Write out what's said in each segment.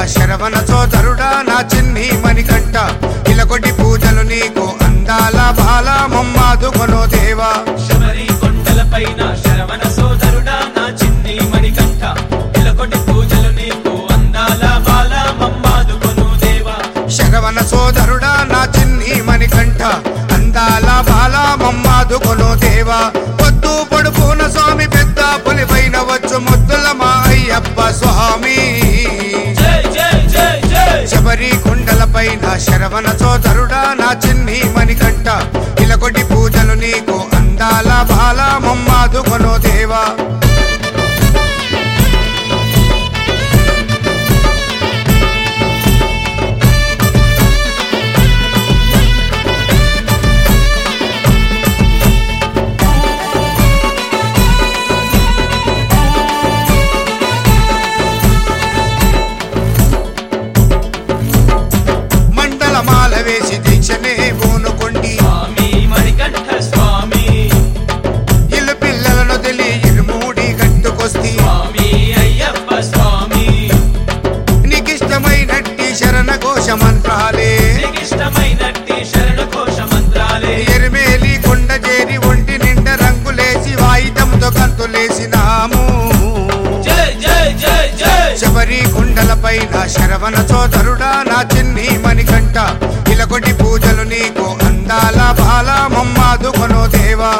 శరవణ సోదరుడా నా చిన్ని మణికంట ఇలకొట్టి పూజలు నీకు అందాల బాల మమ్మాదు కొనో దేవా శబరి కొండలపైన శరవణ సోదరుడా నా చిన్ని మణికంఠ ఇలకొటి పూజలు నీకు అందాల బాల మమ్మాదుకొను దేవా శరవణ సోదరుడా నా చిన్ని మణికంఠ అందాల బాల మమ్మాదు కొనో దేవా పొద్దు పొడుపున స్వామి పెద్ద పులిపైన వచ్చు ముద్దుల మా అయ్యప్ప స్వామి జై జై జై జై శబరి కొండలపైన శరవణ సోదరుడా నా చిన్ని మణికంఠ ఇలకొట్టి పూజలు నీకు అందాల బాల మమ్మాదు కొనో దేవా మండల మాల వేసి దీక్షనే పూనుకొండి స్వామి మణికంఠ స్వామి ఇల్లు పిల్లలను తెలి ఇరుమూడి గట్టుకొస్తి స్వామి అయ్యప్ప స్వామి నీకిష్టమైనట్టి శరణ ఘోష మంత్రాలే నీకిష్టమైనట్టి శరణ ఘోష మంత్రాలే ఎరిమేలి కొండ చేరి ఒంటి నిండ రంగులేసి వాయిదంతో కంతులేసినాము జై జై జై జై శబరి కొండలపైన శరవణ సోదరుడా నా చిన్ని మణికంఠ ఇలకొటి పూజలు నీకు అందాల బాల మమ్మాదు కొనో దేవా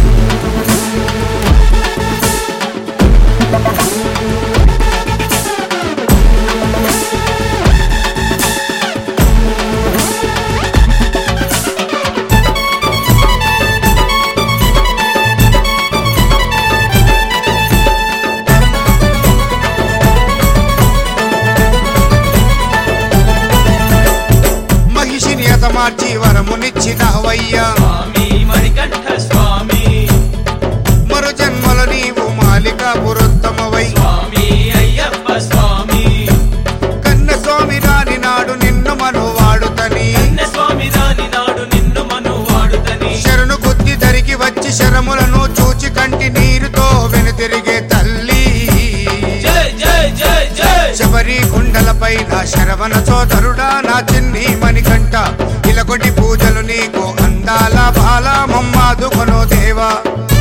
మహిషిని అతమార్చి వరమునిచ్చినవయ్యా స్వామి మణికంఠ స్వామి మరు జన్మల నీవు మాలిక పురోత్తమవై స్వామి అయ్యప్ప స్వామి కన్న స్వామి రాని నాడు నిన్ను మనువాడుతని కన్య స్వామి రాని నాడు నిన్ను మను వాడుతని శరణు బుద్ధి ధరికి వచ్చి శరములను చూచి కంటి నీరుతో వెనుతిరిగే తల్లి జై జై జై జై శబరి కుండలపైన శరవణ సోదరుడా నా చిన్ని మణికంఠ ఇలకొటి పూజలు నీకు అందాల బాల మమ్మాదు కొనో దేవా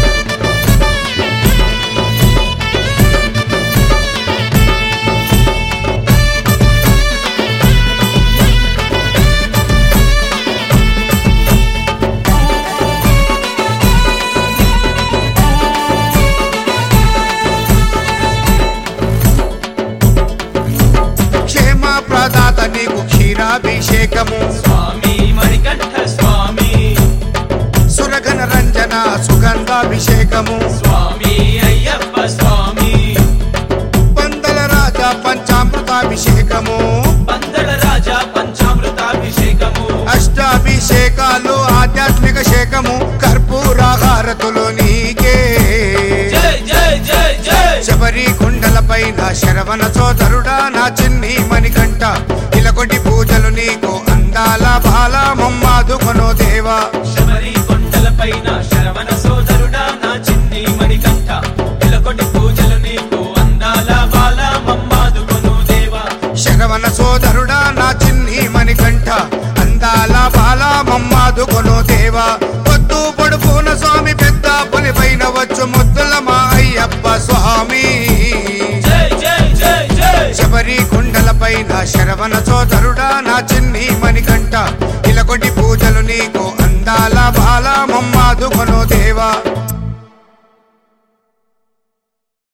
క్షేమ ప్రదాత నీకు క్షీరాభిషేకము స్వామి మణికంఠ స్వామి సురగణ రంజన సుగంధాభిషేకము స్వామి అయ్యప్ప స్వామి పందల రాజా పంచామృతాభిషేకము పందడ రాజా పంచామృతాభిషేకము అష్టాభిషేకాలు ఆధ్యాత్మిక శేఖము కర్పూరాహారతులు నీకే జై జై జై జై శబరి కుండలపైన శరవణ సోదరుడా నా చిన్ని మణికంఠ ఇలకొటి పూజలు నీకు అందాల బాల మమ్మాదు కొనో దేవా శబరి కొండలపైన శరవణ సోదరుడా నా చిన్ని మణికంఠ ఇలకొటి పూజలు నీకు అందాల బాల మమ్మాదుకొను దేవా శరవణ సోదరుడా నా చిన్ని మణికంఠ అందాల బాల మమ్మాదు కొనో దేవా పొద్దు పొడుపున స్వామి పెద్ద పులిపైన వచ్చు ముద్దుల మా అయ్యప్ప స్వామి జై జై జై జై శబరి కుండలపైన శరవణ సోదరుడా నా చిన్ని మణికంఠ ఇలకొటి పూజలు నీకు అందాల